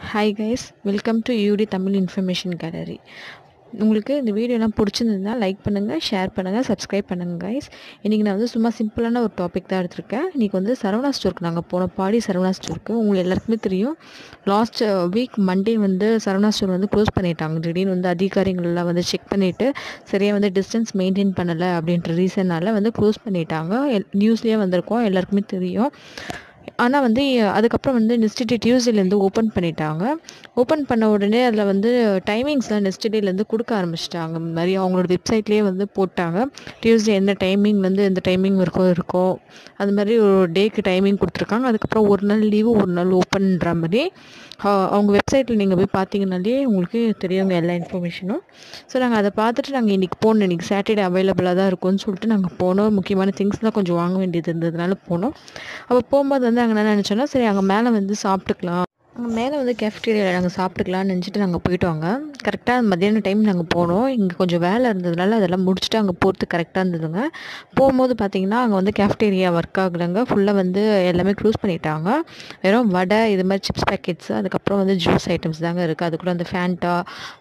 hi guys welcome to UD Tamil information gallery உங்களுக்கு இந்த வீடியோலாம் பிடிச்சிருந்ததுன்னா லைக் பண்ணுங்கள் ஷேர் பண்ணுங்கள் சப்ஸ்கிரைப் பண்ணுங்கள் கைஸ் இன்றைக்கி நான் வந்து சும்மா சிம்பிளான ஒரு டாபிக் தான் எடுத்திருக்கேன் இன்றைக்கி வந்து சரவணா ஸ்டோருக்கு நாங்கள் போனோம் பாடி சரவணா ஸ்டோருக்கு உங்களுக்கு எல்லாருக்குமே தெரியும் லாஸ்ட் வீக் மண்டே வந்து சரவணா ஸ்டோர் வந்து க்ளோஸ் பண்ணிட்டாங்க திடீர்னு வந்து அதிகாரிகள்லாம் வந்து செக் பண்ணிவிட்டு சரியாக வந்து டிஸ்டன்ஸ் மெயின்டைன் பண்ணலை அப்படின்ற ரீசனால் வந்து க்ளோஸ் பண்ணிட்டாங்க எல் நியூஸ்லேயே வந்திருக்கோம் எல்லாருக்குமே தெரியும் ஆனால் வந்து அதுக்கப்புறம் வந்து நெக்ஸ்ட் டே டியூஸ்டேலேருந்து ஓப்பன் பண்ணிட்டாங்க ஓப்பன் பண்ண உடனே அதில் வந்து டைமிங்ஸ்லாம் நெக்ஸ்ட் டேலேருந்து கொடுக்க ஆரம்பிச்சிட்டாங்க இந்த மாதிரி அவங்களோட வெப்சைட்லேயே வந்து போட்டாங்க டியூஸ்டே எந்த டைமிங்லேருந்து எந்த டைமிங் வரைக்கும் இருக்கோ அது மாதிரி ஒரு டேக்கு டைமிங் கொடுத்துருக்காங்க அதுக்கப்புறம் ஒரு நாள் லீவு ஒரு நாள் ஓப்பன்ற மாதிரி அவங்க வெப்சைட்டில் நீங்கள் போய் பார்த்தீங்கனாலே உங்களுக்கு தெரியுங்க எல்லா இன்ஃபர்மேஷனும் ஸோ நாங்கள் அதை பார்த்துட்டு நாங்கள் இன்றைக்கி போனோம் இன்றைக்கி சாட்டர்டே அவைலபிளாக தான் இருக்கும்னு சொல்லிட்டு நாங்கள் போனோம் முக்கியமான திங்ஸ்லாம் கொஞ்சம் வாங்க வேண்டியது இருந்ததுனால போனோம் அப்போ போகும்போது வந்து அங்கே என்ன நினச்சோன்னா சரி அங்கே மேலே வந்து சாப்பிட்டுக்கலாம் அங்கே மேலே வந்து கேஃப்டீரியாவில் நாங்கள் சாப்பிட்டுக்கலாம்னு நினச்சிட்டு நாங்கள் போயிட்டோங்க கரெக்டாக மத்தியான டைம் நாங்கள் போனோம் இங்கே கொஞ்சம் வேலை இருந்ததுனால அதெல்லாம் முடிச்சுட்டு அங்கே போகிறது கரெக்டாக இருந்ததுங்க போகும்போது பார்த்திங்கன்னா அங்கே வந்து கேஃப்டேரியா ஒர்க் ஆகலைங்க ஃபுல்லாக வந்து எல்லாமே க்ளோஸ் பண்ணிட்டாங்க வெறும் வடை இது மாதிரி சிப்ஸ் பேக்கெட்ஸு அதுக்கப்புறம் வந்து ஜூஸ் ஐட்டம்ஸ் தாங்க இருக்குது அது கூட அந்த ஃபேண்டா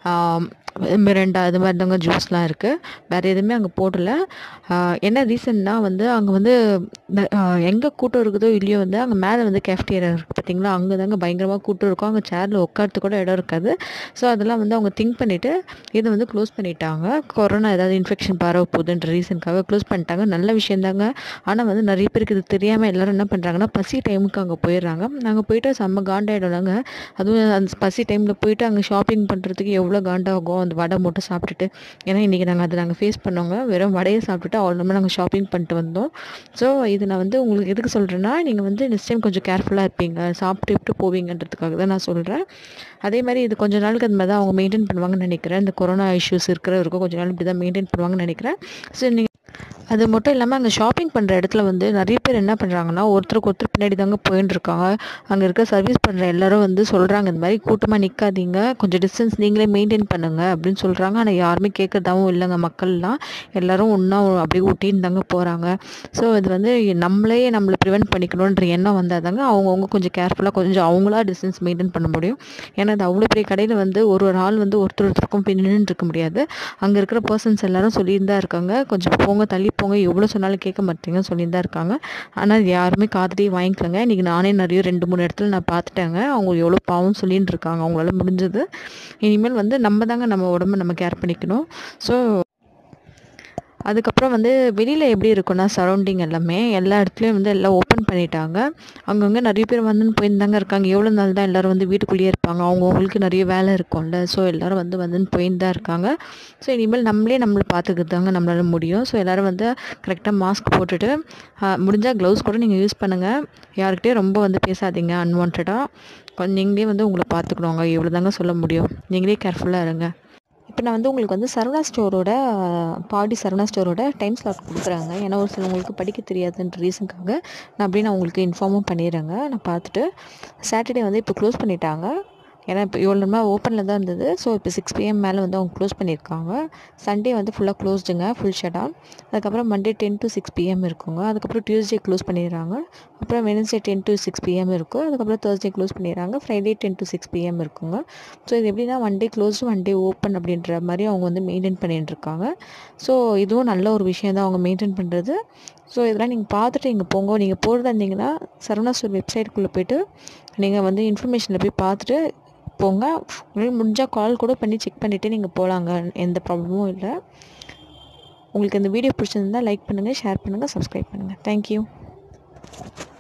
மிரண்டா இது மாதிரி தாங்க ஜூஸ்லாம் இருக்குது வேறு எதுவுமே அங்கே போடல என்ன ரீசன்னா வந்து அங்கே வந்து எங்கே கூட்டம் இருக்குதோ இல்லையோ வந்து அங்கே மேலே வந்து கேஃப்டேரியா இருக்குது பார்த்தீங்களா அங்கே தாங்க பயங்கரமாக கூட்டம் இருக்கும் அங்கே சேரில் உட்காரத்து கூட இடம் இருக்காது ஸோ அதெல்லாம் வந்து அவங்க திங்க் பண்ணிவிட்டு இதை வந்து க்ளோஸ் பண்ணிட்டாங்க கொரோனா ஏதாவது இன்ஃபெக்ஷன் பரவ போகுதுன்ற ரீசனுக்காக க்ளோஸ் பண்ணிட்டாங்க நல்ல விஷயந்தாங்க ஆனால் வந்து நிறைய பேருக்கு இது தெரியாமல் எல்லோரும் என்ன பண்ணுறாங்கன்னா பசி டைமுக்கு அங்கே போயிடுறாங்க நாங்கள் போயிட்டு செம்ம காண்டாயிடும்லாங்க அதுவும் அந்த பசி டைமில் போயிட்டு அங்கே ஷாப்பிங் பண்ணுறதுக்கு எவ்வளோ காண்டாகும் அந்த வடை மட்டும் சாப்பிட்டுட்டு ஏன்னா இன்றைக்கி நாங்கள் அதை நாங்கள் ஃபேஸ் பண்ணோங்க வெறும் வடையை சாப்பிட்டுட்டு அவ்வளோ நம்ம நாங்கள் ஷாப்பிங் பண்ணிட்டு வந்தோம் ஸோ இது நான் வந்து உங்களுக்கு எதுக்கு சொல்கிறேன்னா நீங்கள் வந்து நெக்ஸ்ட் டைம் கொஞ்சம் கேர்ஃபுல்லாக இருப்பீங்க சாப்பிட்டு விட்டு போவீங்கன்றதுக்காக தான் நான் சொல்கிறேன் அதே மாதிரி இது கொஞ்ச நாளுக்கு அது மாதிரி தான் அவங்க மெயின்டைன் பண்ணுவாங்கன்னு நினைக்கிறேன் இந்த கொரோனா இஷ்யூஸ் இருக்கிற வரைக்கும் கொஞ்ச நாள் இப்படி தான் மெயின்டைன் பண்ணுவாங்கன்னு நினைக்கிறேன் ஸோ நீங்கள் அது மட்டும் இல்லாமல் அங்கே ஷாப்பிங் பண்ணுற இடத்துல வந்து நிறைய பேர் என்ன பண்ணுறாங்கன்னா ஒருத்தருக்கு ஒருத்தர் பின்னாடி தாங்க போயின்னு இருக்காங்க அங்கே இருக்க சர்வீஸ் பண்ணுற எல்லாரும் வந்து சொல்கிறாங்க இந்த மாதிரி கூட்டமாக நிற்காதீங்க கொஞ்சம் டிஸ்டன்ஸ் நீங்களே மெயின்டைன் பண்ணுங்கள் அப்படின்னு சொல்கிறாங்க ஆனால் யாருமே கேட்குறதாவும் இல்லைங்க மக்கள்லாம் எல்லோரும் ஒன்றா அப்படியே ஊட்டின்னு தாங்க போகிறாங்க ஸோ இது வந்து நம்மளே நம்மளை ப்ரிவெண்ட் பண்ணிக்கணுன்ற எண்ணம் வந்தால் தாங்க அவங்கவுங்க கொஞ்சம் கேர்ஃபுல்லாக கொஞ்சம் அவங்களா டிஸ்டன்ஸ் மெயின்டைன் பண்ண முடியும் ஏன்னா அது அவ்வளோ பெரிய கடையில் வந்து ஒரு ஒரு ஆள் வந்து ஒருத்தர் ஒருத்தருக்கும் பின்னுன்னு இருக்க முடியாது அங்கே இருக்கிற பர்சன்ஸ் எல்லாரும் சொல்லிட்டு தான் இருக்காங்க கொஞ்சம் போங்க தள்ளி போங்க எவ்வளோ சொன்னாலும் கேட்க மாட்டீங்கன்னு சொல்லிட்டு தான் இருக்காங்க ஆனால் யாருமே காதலியே வாங்கிக்கலங்க இன்றைக்கி நானே நிறைய ரெண்டு மூணு இடத்துல நான் பார்த்துட்டேங்க அவங்க எவ்வளோ பாவம் சொல்லின்னு இருக்காங்க அவங்களால முடிஞ்சது இனிமேல் வந்து நம்ம தாங்க நம்ம உடம்பை நம்ம கேர் பண்ணிக்கணும் ஸோ அதுக்கப்புறம் வந்து வெளியில் எப்படி இருக்குன்னா சரௌண்டிங் எல்லாமே எல்லா இடத்துலையும் வந்து எல்லாம் ஓப்பன் பண்ணிட்டாங்க அங்கங்கே நிறைய பேர் வந்துன்னு போயிருந்தாங்க இருக்காங்க எவ்வளோ நாள் தான் எல்லோரும் வந்து வீட்டுக்குள்ளேயே இருப்பாங்க அவங்கவுங்களுக்கு நிறைய வேலை இருக்கும்ல ஸோ எல்லோரும் வந்து வந்துன்னு போயின்னு தான் இருக்காங்க ஸோ இனிமேல் நம்மளே நம்மளை பார்த்துக்கிட்டு தாங்க நம்மளால முடியும் ஸோ எல்லோரும் வந்து கரெக்டாக மாஸ்க் போட்டுட்டு முடிஞ்சால் க்ளவுஸ் கூட நீங்கள் யூஸ் பண்ணுங்கள் யாருக்கிட்டே ரொம்ப வந்து பேசாதீங்க அன்வான்டாக கொஞ்சம் நீங்களே வந்து உங்களை பார்த்துக்கணுங்க இவ்வளோ தாங்க சொல்ல முடியும் நீங்களே கேர்ஃபுல்லாக இருங்க இப்போ நான் வந்து உங்களுக்கு வந்து சரவணா ஸ்டோரோட பாடி சரவணா ஸ்டோரோட டைம் ஸ்லாட் கொடுக்குறாங்க ஏன்னா ஒரு சிலவங்களுக்கு படிக்க தெரியாதுன்ற ரீசனுக்காக நான் அப்படியே நான் உங்களுக்கு இன்ஃபார்மும் பண்ணிடுறேங்க நான் பார்த்துட்டு சாட்டர்டே வந்து இப்போ க்ளோஸ் பண்ணிட்டாங்க ஏன்னா இப்போ இவ்வளோ நேரமாக ஓப்பனில் தான் இருந்தது ஸோ இப்போ சிக்ஸ் பிஎம் மேலே வந்து அவங்க க்ளோஸ் பண்ணியிருக்காங்க சண்டே வந்து ஃபுல்லாக க்ளோஸ்டுங்க ஃபுல் ஷட் டவுன் அதுக்கப்புறம் Monday ten to six PM இருக்குங்க அதுக்கப்புறம் டியூஸ்டே க்ளோஸ் பண்ணிடுறாங்க அப்புறம் Wednesday ten to six PM இருக்கும் அதுக்கப்புறம் தேர்ஸ்டே க்ளோஸ் பண்ணிடுறாங்க Friday ten to six PM இருக்குங்க ஸோ இது எப்படின்னா one day closed one day open அப்படின்ற மாதிரி அவங்க வந்து மெயின்டைன் பண்ணிட்டு இருக்காங்க ஸோ இதுவும் நல்ல ஒரு விஷயம் தான் அவங்க மெயின்டைன் பண்ணுறது ஸோ இதெல்லாம் நீங்கள் பார்த்துட்டு இங்கே போங்க நீங்கள் போகிறதா இருந்தீங்கன்னா சரவணா ஸ்டோர் வெப்சைட்டுக்குள்ளே போய்ட்டு நீங்கள் வந்து இன்ஃபர்மேஷனில் போய் பார்த்துட்டு போங்க உங்களுக்கு முடிஞ்சால் கால் கூட பண்ணி செக் பண்ணிவிட்டு நீங்கள் போகலாங்க எந்த ப்ராப்ளமும் இல்லை உங்களுக்கு இந்த வீடியோ பிடிச்சிருந்தால் லைக் பண்ணுங்கள் ஷேர் பண்ணுங்கள் சப்ஸ்கிரைப் பண்ணுங்கள் தேங்க்யூ